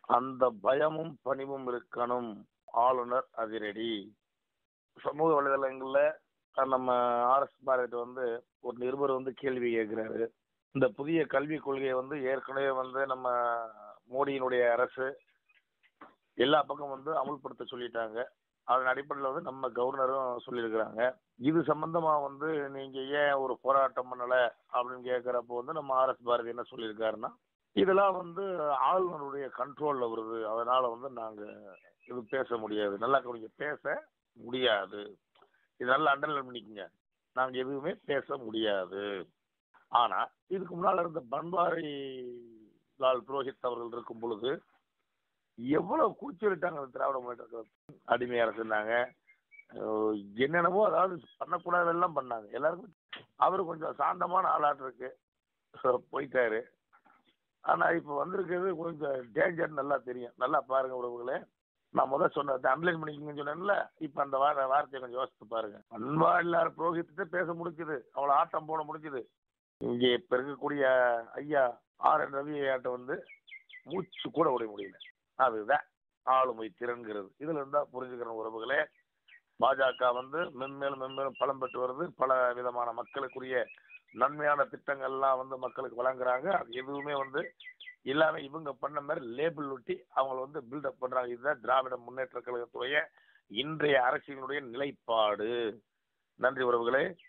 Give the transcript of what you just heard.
அந்த பயமும் பணிவும் இருக்கணும் ஆளுநர் அதிரடி சமூக வலைதளங்கள்ல நம்ம ஆர்எஸ் பாரதி வந்து ஒரு நிருபர் வந்து கேள்வி கேட்கிறாரு இந்த புதிய கல்விக் கொள்கையை வந்து ஏற்கனவே வந்து நம்ம மோடியினுடைய அரசு எல்லா பக்கம் வந்து அமுல்படுத்த சொல்லிட்டாங்க அதன் அடிப்படையில் வந்து நம்ம கவர்னரும் சொல்லியிருக்கிறாங்க இது சம்பந்தமா வந்து நீங்க ஏன் ஒரு போராட்டம் பண்ணல அப்படின்னு கேட்குறப்போ வந்து நம்ம ஆர்எஸ் பாரதி என்ன சொல்லியிருக்காருன்னா இதெல்லாம் வந்து ஆளுநருடைய கண்ட்ரோல்ல வருது அதனால வந்து நாங்க இது பேச முடியாது நல்லா கவனிங்க பேச முடியாது இது நல்லா அண்டர்லைன் பண்ணிக்கங்க நாங்க எதுவுமே பேச முடியாது ஆனா இதுக்கு முன்னால இருந்த பன்வாரி லால் புரோஹித் அவர்கள் இருக்கும் பொழுது எவ்வளவு கூச்சலிட்டாங்க அந்த திராவிட முன்னேற்ற கழகம். அடிமை அரசுனாங்க அஹ் என்னென்னவோ அதாவது பண்ணக்கூடாதெல்லாம் பண்ணாங்க எல்லாருக்கும் அவர் கொஞ்சம் சாந்தமான ஆளாட்டு இருக்கு போயிட்டாரு ஆனா இப்ப வந்திருக்கிறது கொஞ்சம் டேஞ்சர் நல்லா தெரியும் நல்லா பாருங்க உறவுகளே நான் முதல் சொன்னது அண்டர்லைன் பண்ணிக்கங்கன்னு சொன்னேன்ல இப்ப அந்த வார வார்த்தையை கொஞ்சம் யோசித்து பாருங்க அன்பாடிலார் புரோகித்தை பேச முடிஞ்சுது அவ்வளவு ஆட்டம் போட முடிஞ்சுது இங்கே இப்ப இருக்கக்கூடிய ஐயா ஆர் என் ரவி ஐயாட்ட வந்து மூச்சு கூட விட முடியல அதுதான் ஆளுமை திறன்கிறது இதுல இருந்தா புரிஞ்சுக்கிற உறவுகளே பாஜக வந்து மென்மேலும் மென்மேலும் பலம் பெற்று வருது பல விதமான மக்களுக்குரிய நன்மையான திட்டங்கள்லாம் வந்து மக்களுக்கு வழங்குறாங்க அது எதுவுமே வந்து எல்லாமே இவங்க பண்ண மாதிரி லேபிள் ஒட்டி அவங்கள வந்து பில்டப் பண்றாங்க இதுதான் திராவிட முன்னேற்ற கழகத்துடைய இன்றைய அரசியலுடைய நிலைப்பாடு நன்றி உறவுகளே